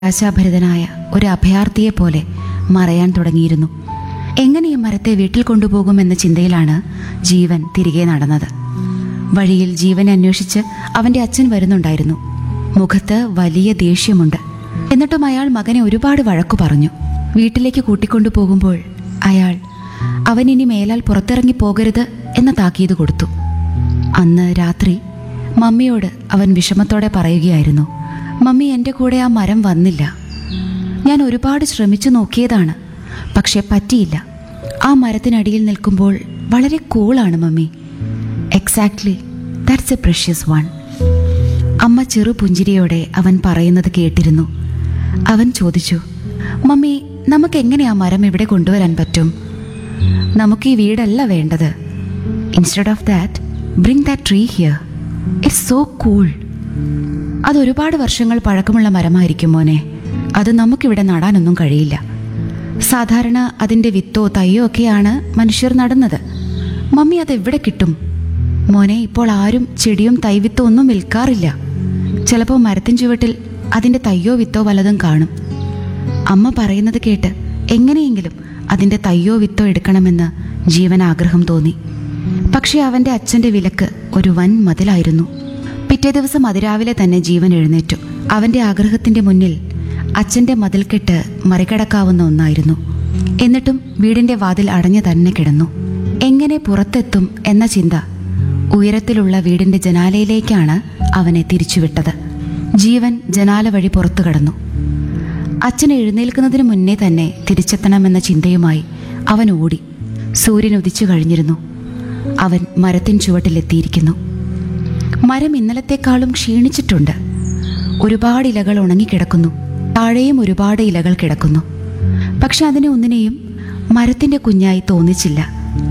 ആശാഭരിതനായ ഒരു അഭയാർത്ഥിയെ പോലെ മറയാൻ തുടങ്ങിയിരുന്നു എങ്ങനെ ഈ മരത്തെ വീട്ടിൽ കൊണ്ടുപോകുമെന്ന ചിന്തയിലാണ് ജീവൻ തിരികെ നടന്നത് വഴിയിൽ ജീവനെ അന്വേഷിച്ച് അവന്റെ അച്ഛൻ വരുന്നുണ്ടായിരുന്നു മുഖത്ത് വലിയ ദേഷ്യമുണ്ട് എന്നിട്ടും അയാൾ മകനെ ഒരുപാട് വഴക്കു പറഞ്ഞു വീട്ടിലേക്ക് കൂട്ടിക്കൊണ്ടു പോകുമ്പോൾ അയാൾ അവൻ ഇനി മേലാൽ പുറത്തിറങ്ങി പോകരുത് എന്ന താക്കീത് കൊടുത്തു അന്ന് രാത്രി മമ്മിയോട് അവൻ വിഷമത്തോടെ പറയുകയായിരുന്നു മമ്മി എൻ്റെ കൂടെ ആ മരം വന്നില്ല ഞാൻ ഒരുപാട് ശ്രമിച്ചു നോക്കിയതാണ് പക്ഷെ പറ്റിയില്ല ആ മരത്തിനടിയിൽ നിൽക്കുമ്പോൾ വളരെ കൂളാണ് mummy exactly that's a precious one അമ്മ ചെറു പുഞ്ചിരിയോടെ അവൻ പറയുന്നത് കേട്ടിരുന്നു അവൻ ചോദിച്ചു മമ്മി നമുക്ക് എങ്ങനെ ആ മരം ഇവിടെ കൊണ്ടുവരാൻ പറ്റും നമുക്ക് ഈ വീടല്ല വേണ്ടത് instead of that bring that tree here it's so cool അത് ഒരുപാട് വർഷങ്ങൾ പഴക്കമുള്ള മരമായിരിക്കും മോനെ അത് നമുക്കിവിടെ നടാനൊന്നും കഴിയില്ല സാധാരണ അതിൻ്റെ വിത്തോ തയ്യോ ഒക്കെയാണ് മനുഷ്യർ നടുന്നത് മമ്മി അത് എവിടെ കിട്ടും മോനെ ഇപ്പോൾ ആരും ചെടിയും തൈവിത്തോ ഒന്നും വിൽക്കാറില്ല ചിലപ്പോൾ മരത്തിൻ ചുവട്ടിൽ അതിൻ്റെ തയ്യോ വിത്തോ വല്ലതും കാണും അമ്മ പറയുന്നത് കേട്ട് എങ്ങനെയെങ്കിലും അതിൻ്റെ തയ്യോ വിത്തോ എടുക്കണമെന്ന് ജീവൻ ആഗ്രഹം തോന്നി പക്ഷേ അവൻ്റെ അച്ഛൻ്റെ വിലക്ക് ഒരു വൻ മതിലായിരുന്നു പിറ്റേ ദിവസം അതിരാവിലെ തന്നെ ജീവൻ എഴുന്നേറ്റു അവൻ്റെ ആഗ്രഹത്തിൻ്റെ മുന്നിൽ അച്ഛൻ്റെ മതിൽക്കെട്ട് മറികടക്കാവുന്ന ഒന്നായിരുന്നു എന്നിട്ടും വീടിൻ്റെ വാതിൽ അടഞ്ഞു തന്നെ കിടന്നു എങ്ങനെ പുറത്തെത്തും എന്ന ചിന്ത ഉയരത്തിലുള്ള വീടിൻ്റെ ജനാലയിലേക്കാണ് അവനെ തിരിച്ചുവിട്ടത് ജീവൻ ജനാല വഴി പുറത്തു കടന്നു അച്ഛൻ എഴുന്നേൽക്കുന്നതിന് മുന്നേ തന്നെ തിരിച്ചെത്തണമെന്ന ചിന്തയുമായി അവൻ ഓടി സൂര്യൻ ഉദിച്ചു കഴിഞ്ഞിരുന്നു അവൻ മരത്തിൻ ചുവട്ടിലെത്തിയിരിക്കുന്നു മരം ഇന്നലത്തെക്കാളും ക്ഷീണിച്ചിട്ടുണ്ട് ഒരുപാട് ഇലകൾ ഉണങ്ങിക്കിടക്കുന്നു താഴെയും ഒരുപാട് ഇലകൾ കിടക്കുന്നു പക്ഷെ അതിനെ ഒന്നിനെയും മരത്തിന്റെ കുഞ്ഞായി തോന്നിച്ചില്ല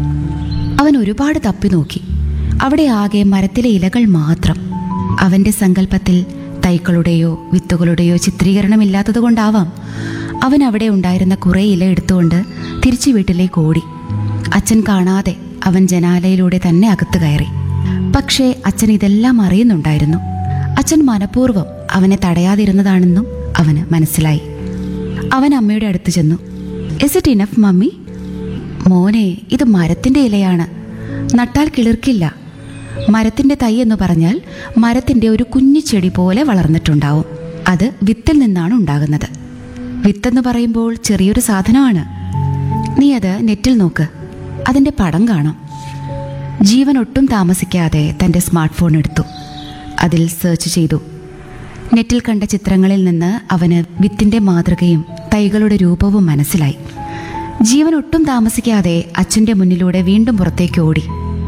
അവൻ ഒരുപാട് തപ്പി നോക്കി അവിടെ ആകെ മരത്തിലെ ഇലകൾ മാത്രം അവന്റെ സങ്കല്പത്തിൽ തൈക്കളുടെയോ വിത്തുകളുടെയോ ചിത്രീകരണമില്ലാത്തതുകൊണ്ടാവാം അവൻ അവിടെ ഉണ്ടായിരുന്ന കുറേ ഇല എടുത്തുകൊണ്ട് തിരിച്ചു വീട്ടിലേക്ക് ഓടി അച്ഛൻ കാണാതെ അവൻ ജനാലയിലൂടെ തന്നെ അകത്ത് കയറി പക്ഷേ അച്ഛൻ ഇതെല്ലാം അറിയുന്നുണ്ടായിരുന്നു അച്ഛൻ മനഃപൂർവ്വം അവനെ തടയാതിരുന്നതാണെന്നും അവന് മനസ്സിലായി അവൻ അമ്മയുടെ അടുത്ത് ചെന്നു ഇസ് ഇറ്റ് ഇനഫ് മമ്മി മോനെ ഇത് മരത്തിന്റെ ഇലയാണ് നട്ടാൽ കിളിർക്കില്ല മരത്തിന്റെ തൈ എന്ന് പറഞ്ഞാൽ മരത്തിന്റെ ഒരു കുഞ്ഞു ചെടി പോലെ വളർന്നിട്ടുണ്ടാവും അത് വിത്തിൽ നിന്നാണ് ഉണ്ടാകുന്നത് വിത്തെന്ന് പറയുമ്പോൾ ചെറിയൊരു സാധനമാണ് നീ അത് നെറ്റിൽ നോക്ക് അതിന്റെ പടം കാണാം ജീവൻ ഒട്ടും താമസിക്കാതെ തന്റെ സ്മാർട്ട് ഫോൺ എടുത്തു അതിൽ സെർച്ച് ചെയ്തു നെറ്റിൽ കണ്ട ചിത്രങ്ങളിൽ നിന്ന് അവന് വിത്തിന്റെ മാതൃകയും തൈകളുടെ രൂപവും മനസ്സിലായി ജീവൻ ഒട്ടും താമസിക്കാതെ അച്ഛന്റെ മുന്നിലൂടെ വീണ്ടും പുറത്തേക്ക് ഓടി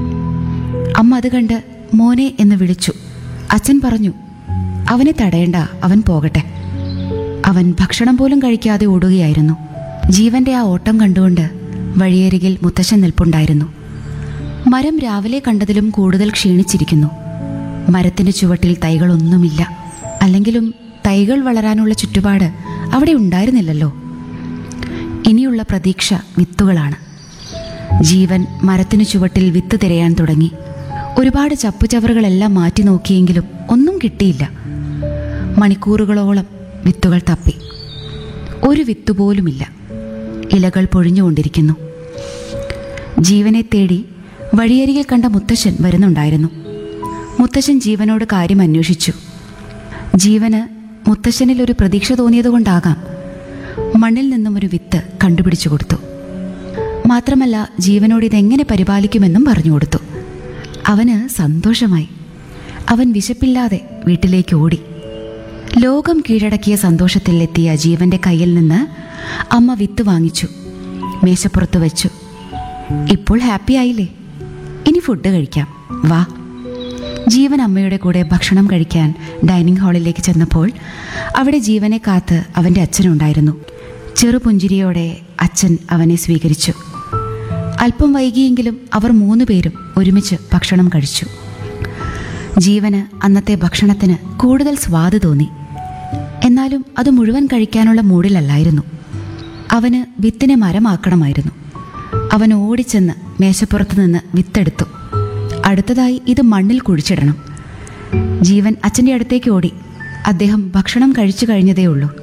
അമ്മ അത് കണ്ട് മോനെ എന്ന് വിളിച്ചു അച്ഛൻ പറഞ്ഞു അവനെ തടയണ്ട അവൻ പോകട്ടെ അവൻ ഭക്ഷണം പോലും കഴിക്കാതെ ഓടുകയായിരുന്നു ജീവന്റെ ആ ഓട്ടം കണ്ടുകൊണ്ട് വഴിയരികിൽ മുത്തശ്ശൻ നിൽപ്പുണ്ടായിരുന്നു മരം രാവിലെ കണ്ടതിലും കൂടുതൽ ക്ഷീണിച്ചിരിക്കുന്നു മരത്തിന്റെ ചുവട്ടിൽ തൈകളൊന്നുമില്ല അല്ലെങ്കിലും തൈകൾ വളരാനുള്ള ചുറ്റുപാട് അവിടെ ഉണ്ടായിരുന്നില്ലല്ലോ ഇനിയുള്ള പ്രതീക്ഷ വിത്തുകളാണ് ജീവൻ മരത്തിനു ചുവട്ടിൽ വിത്ത് തിരയാൻ തുടങ്ങി ഒരുപാട് ചപ്പുചവറുകളെല്ലാം മാറ്റി നോക്കിയെങ്കിലും ഒന്നും കിട്ടിയില്ല മണിക്കൂറുകളോളം വിത്തുകൾ തപ്പി ഒരു വിത്തുപോലുമില്ല ഇലകൾ പൊഴിഞ്ഞുകൊണ്ടിരിക്കുന്നു ജീവനെ തേടി വഴിയരികിൽ കണ്ട മുത്തശ്ശൻ വരുന്നുണ്ടായിരുന്നു മുത്തശ്ശൻ ജീവനോട് കാര്യം അന്വേഷിച്ചു ജീവന് മുത്തശ്ശനിൽ ഒരു പ്രതീക്ഷ തോന്നിയതുകൊണ്ടാകാം മണ്ണിൽ നിന്നും ഒരു വിത്ത് കണ്ടുപിടിച്ചു കൊടുത്തു മാത്രമല്ല ജീവനോട് ഇതെങ്ങനെ പരിപാലിക്കുമെന്നും പറഞ്ഞു കൊടുത്തു അവന് സന്തോഷമായി അവൻ വിശപ്പില്ലാതെ വീട്ടിലേക്ക് ഓടി ലോകം കീഴടക്കിയ സന്തോഷത്തിൽ എത്തിയ ജീവന്റെ കയ്യിൽ നിന്ന് അമ്മ വിത്ത് വാങ്ങിച്ചു മേശപ്പുറത്ത് വെച്ചു ഇപ്പോൾ ഹാപ്പി ആയില്ലേ ഇനി ഫുഡ് കഴിക്കാം വാ ജീവൻ അമ്മയുടെ കൂടെ ഭക്ഷണം കഴിക്കാൻ ഡൈനിങ് ഹാളിലേക്ക് ചെന്നപ്പോൾ അവിടെ ജീവനെ കാത്ത് അവൻ്റെ അച്ഛനുണ്ടായിരുന്നു ചെറുപുഞ്ചിരിയോടെ അച്ഛൻ അവനെ സ്വീകരിച്ചു അല്പം വൈകിയെങ്കിലും അവർ മൂന്നു പേരും ഒരുമിച്ച് ഭക്ഷണം കഴിച്ചു ജീവന് അന്നത്തെ ഭക്ഷണത്തിന് കൂടുതൽ സ്വാദ് തോന്നി എന്നാലും അത് മുഴുവൻ കഴിക്കാനുള്ള മൂഡിലല്ലായിരുന്നു അവന് വിത്തിനെ മരമാക്കണമായിരുന്നു അവൻ ഓടിച്ചെന്ന് മേശപ്പുറത്ത് നിന്ന് വിത്തെടുത്തു അടുത്തതായി ഇത് മണ്ണിൽ കുഴിച്ചിടണം ജീവൻ അച്ഛൻ്റെ അടുത്തേക്ക് ഓടി അദ്ദേഹം ഭക്ഷണം കഴിച്ചു കഴിഞ്ഞതേ ഉള്ളൂ